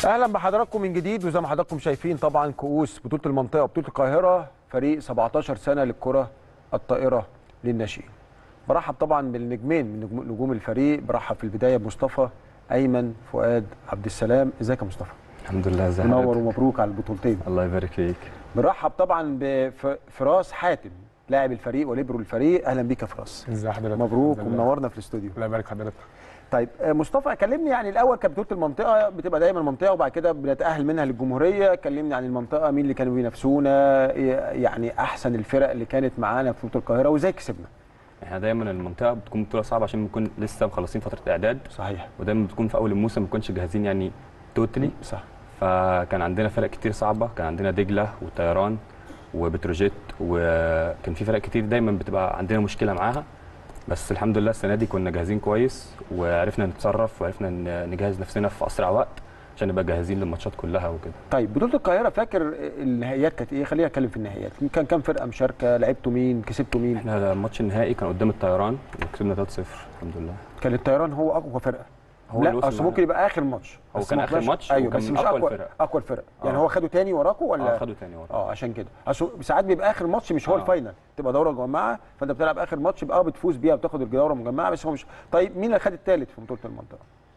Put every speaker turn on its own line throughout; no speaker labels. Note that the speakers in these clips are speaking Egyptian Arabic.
اهلا بحضراتكم من جديد وزي ما حضراتكم شايفين طبعا كؤوس بطوله المنطقه وبطوله القاهره فريق 17 سنه للكره الطائره للناشئين برحب طبعا بالنجمين من نجوم- نجوم الفريق برحب في البدايه بمصطفى ايمن فؤاد عبد السلام ازيك يا مصطفى
الحمد لله ازي
منور
حضرتك؟
ومبروك على البطولتين
الله يبارك فيك
بنرحب طبعا بفراس حاتم لاعب الفريق وليبرو الفريق اهلا بيك يا فراس
ازي حضرتك
مبروك
الحمد لله.
ومنورنا في الاستوديو
الله يبارك حضرتك
طيب آه، مصطفى كلمني يعني الاول كانت بطوله المنطقه بتبقى دايما منطقه وبعد كده بنتاهل منها للجمهوريه كلمني عن المنطقه مين اللي كانوا بينافسونا إيه يعني احسن الفرق اللي كانت معانا في بطوله القاهره وازاي كسبنا
احنا دايما المنطقه بتكون بطوله صعبه عشان بنكون لسه مخلصين فتره اعداد
صحيح
ودايما بتكون في اول الموسم ما بنكونش جاهزين يعني توتالي
صح
فكان عندنا فرق كتير صعبه كان عندنا دجله وطيران وبتروجيت وكان في فرق كتير دايما بتبقى عندنا مشكله معاها بس الحمد لله السنه دي كنا جاهزين كويس وعرفنا نتصرف وعرفنا ن- نجهز نفسنا في اسرع وقت عشان نبقى جاهزين للماتشات كلها وكده
طيب بطوله القاهره فاكر النهائيات كانت ايه خلينا نتكلم في النهائيات كان كام فرقه مشاركه لعبتوا مين كسبتوا مين
احنا الماتش النهائي كان قدام الطيران وكسبنا 3-0 الحمد لله
كان الطيران هو اقوى فرقه
هو اللي
لا
وصل
اصل
معانا.
ممكن يبقى اخر ماتش
هو
بس
كان
ما
آخر
طلعش-
ماتش
ايوه
وكان
بس
من
مش
أقوى
اقوى
الفرق.
اقوى الفرق يعني
آه.
هو خدوا تاني وراكوا ولا
اه خدوا تاني ورا
اه عشان كده اصل ساعات بيبقى اخر ماتش مش هو
آه.
الفاينل تبقى دوره مجمعه فانت بتلعب اخر ماتش يبقى اه بتفوز بيها وتاخد الدوره مجمعه بس هو مش طيب مين اللي خد الثالث في بطوله المنطقه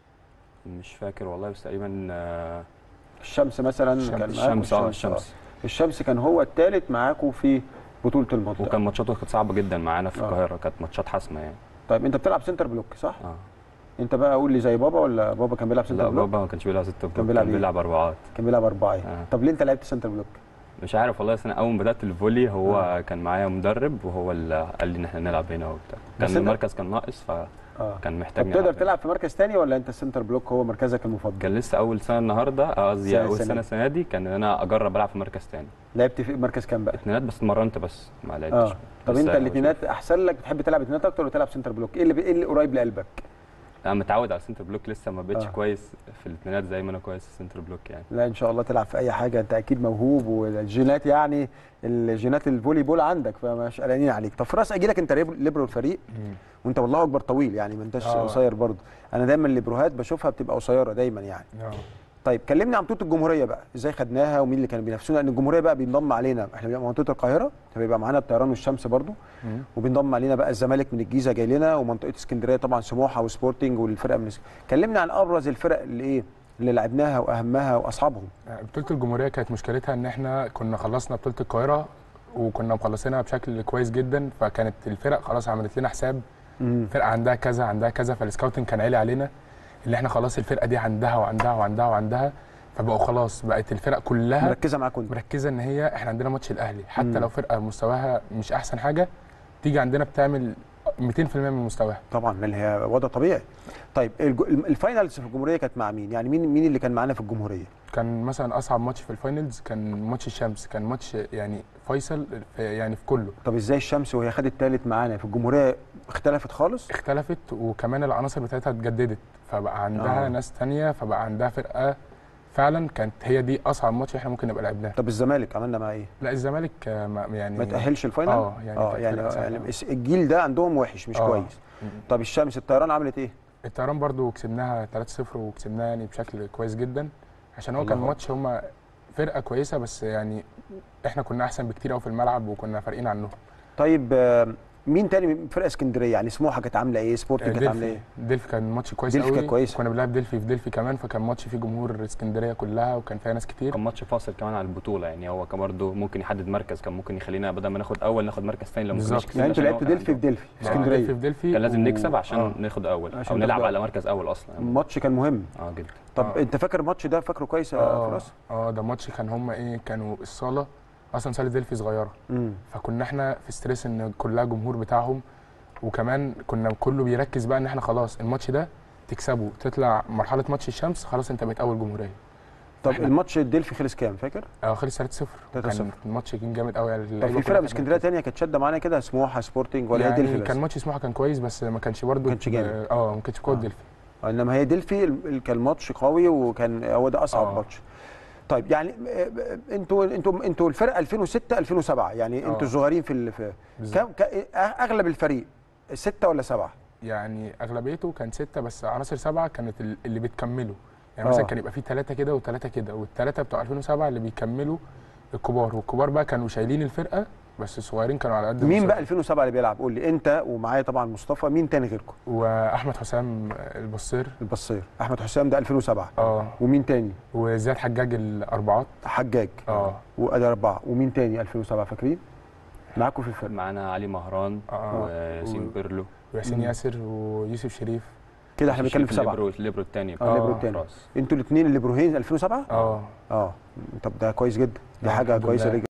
مش فاكر والله بس تقريبا آه،
الشمس مثلا
الشمس.
كان معاكم
الشمس اه
آه.
الشمس
الشمس كان هو الثالث معاكم في بطوله المنطقه
وكان ماتشاته كانت صعبه جدا معانا في
آه.
القاهره كانت ماتشات حاسمه يعني
طيب انت بتلعب سنتر بلوك صح
اه
انت بقى قول لي زي بابا ولا بابا كان بيلعب سنتر
لا
بلوك
بابا ما كانش بيلعب ستة بلوك
كان بيلعب
كان
إيه؟
بيلعب اربعات
كان بيلعب اربعه
آه.
طب ليه انت لعبت سنتر بلوك
مش عارف والله بس انا اول ما بدات الفولي هو كان معايا مدرب وهو اللي قال لي ان احنا نلعب هنا وبتاع
بس
كان
أنت-
المركز كان ناقص فكان
اه
محتاج
طب تقدر
نلعب.
تلعب في مركز تاني ولا انت السنتر بلوك هو مركزك المفضل
كان لسه اول سنه النهارده آه، قصدي
سنة-
اول
سنة.
سنه السنه دي كان انا اجرب العب في مركز تاني
لعبت في مركز كام بقى
اتنينات بس اتمرنت بس ما لعبتش
اه طب
لسه
انت
أول
الاثنينات احسن لك بتحب تلعب اثنينات اكتر ولا تلعب سنتر بلوك ايه اللي ايه اللي قريب لقلبك
انا متعود على السنتر بلوك لسه ما بقتش
آه.
كويس في الاثنينات زي ما انا كويس في السنتر بلوك يعني
لا ان شاء الله تلعب في اي حاجه انت اكيد موهوب والجينات يعني الجينات الفولي بول عندك فمش قلقانين عليك طب فراس اجي لك انت ليب- ليبرو الفريق وانت والله اكبر طويل يعني ما انتش
آه.
قصير برضه انا دايما الليبروهات بشوفها بتبقى قصيره دايما يعني
اه
طيب كلمني عن بطوله الجمهوريه بقى ازاي خدناها ومين اللي كانوا بينافسونا لان الجمهوريه بقى بينضم علينا احنا بنبقى منطقه القاهره فبيبقى معانا الطيران والشمس برضو وبينضم علينا بقى الزمالك من الجيزه جاي لنا ومنطقه اسكندريه طبعا سموحه وسبورتنج والفرق من اسك- كلمني عن ابرز الفرق اللي ايه اللي لعبناها واهمها واصحابهم
بطوله الجمهوريه كانت مشكلتها ان احنا كنا خلصنا بطوله القاهره وكنا مخلصينها بشكل كويس جدا فكانت الفرق خلاص عملت لنا حساب فرقه عندها كذا عندها كذا فالسكاوتنج كان عالي علينا اللي احنا خلاص الفرقه دي عندها وعندها وعندها وعندها فبقوا خلاص بقت الفرق كلها
مركزه معاكم انت
مركزه ان هي احنا عندنا ماتش الاهلي حتى
مم.
لو فرقه مستواها مش احسن حاجه تيجي عندنا بتعمل 200% من مستواها
طبعا لان هي وضع طبيعي طيب الج- الفاينلز في الجمهوريه كانت مع مين يعني مين مين اللي كان معانا في الجمهوريه
كان مثلا اصعب ماتش في الفاينلز كان ماتش الشمس كان ماتش يعني فيصل في يعني في كله
طب ازاي الشمس وهي خدت ثالث معانا في الجمهوريه اختلفت خالص
اختلفت وكمان العناصر بتاعتها اتجددت فبقى عندها
آه.
آه. ناس تانية فبقى عندها فرقه فعلا كانت هي دي اصعب ماتش احنا ممكن نبقى لعبناه
طب الزمالك عملنا معاه ايه
لا الزمالك آه، ما- يعني
ما تاهلش الفاينل
اه يعني
اه
كانت
يعني,
فرقة سهلة.
يعني الجيل ده عندهم وحش مش
آه.
كويس
م-
طب الشمس الطيران عملت ايه
الطيران برضو كسبناها 3-0 وكسبناها يعني بشكل كويس جدا عشان هو كان
الله
ماتش هما فرقه كويسه بس يعني احنا كنا احسن بكتير قوي في الملعب وكنا فارقين عنهم
طيب آه، مين تاني من فرقه اسكندريه يعني سموحه كانت عامله ايه سبورتنج كانت عامله
ديلفي
ايه
ديلفي كان ماتش كويس
ديلفي
قوي
كانت كويسة.
كنا بنلعب ديلفي في ديلفي كمان فكان ماتش فيه جمهور اسكندريه كلها وكان فيها ناس كتير
كان ماتش فاصل كمان على البطوله يعني هو كان برضه ممكن يحدد مركز كان ممكن يخلينا بدل ما ناخد اول ناخد مركز ثاني لو ما
بالظبط.
كناش كسبنا
يعني انتوا
عشان هو
لعبتوا
كان
ديلفي في
عنده-
ديلفي في
آه،
اسكندريه
ديلفي في ديلفي
كان لازم
و-
نكسب عشان
آه.
ناخد اول
عشان
او نلعب
تاخدوا
على مركز اول اصلا
الماتش كان مهم
اه جدا
طب
آه.
انت فاكر الماتش ده فاكره كويس يا
اه
فراس
اه ده ماتش كان هم ايه كانوا الصاله اصلا صاله ديلفي صغيره
امم
فكنا احنا في ستريس ان كلها جمهور بتاعهم وكمان كنا كله بيركز بقى ان احنا خلاص الماتش ده تكسبه تطلع مرحله ماتش الشمس خلاص انت بقيت اول جمهوريه
طب
إحنا-
الماتش الدلفي خلص كام فاكر
اه خلص 3-0
3-0.
كان الماتش كان جامد قوي يعني
طب
اللعيبة
في
كلها
فرق
كانت
اسكندريه تانية كانت شاده معانا كده سموحه سبورتنج ولا هي
يعني
دلفي بس
كان ماتش سموحه كان كويس بس ما كانش برده
ما كانش جامد.
اه ما كانش قوه
آه.
ديلفي
انما هي دلفي ال- كان ماتش قوي وكان هو ده اصعب
آه.
ماتش طيب يعني آه، آه، انتوا انتوا انتوا الفرقه 2006 2007 يعني
آه.
انتوا صغيرين في ال- في
بالظبط.
كم ك- اغلب الفريق ستة ولا سبعة
يعني اغلبيته كان سته بس عناصر سبعه كانت ال- اللي بتكمله يعني مثلا
آه.
كان يبقى في ثلاثه كده وثلاثه كده والثلاثه بتوع 2007 اللي بيكملوا الكبار والكبار بقى كانوا شايلين الفرقه بس الصغيرين كانوا على قد
مين
المستوى.
بقى 2007 اللي بيلعب قول لي انت ومعايا طبعا مصطفى مين تاني غيركم
واحمد حسام البصير
البصير احمد حسام ده 2007
اه
ومين تاني
وزياد حجاج الاربعات
حجاج
اه
وادي اربعه ومين تاني 2007 فاكرين معاكم في الفرقه
معانا علي مهران
آه.
وياسين
و-
بيرلو
وياسين
مم.
ياسر ويوسف شريف
كده احنا بنتكلم في سبعه
الليبرو الليبرو الثاني
اه الليبرو التاني
راس
انتوا الاثنين اللي بروهين 2007
اه
اه طب ده كويس جدا دي
آه،
حاجه
الحمد
كويسه
لله.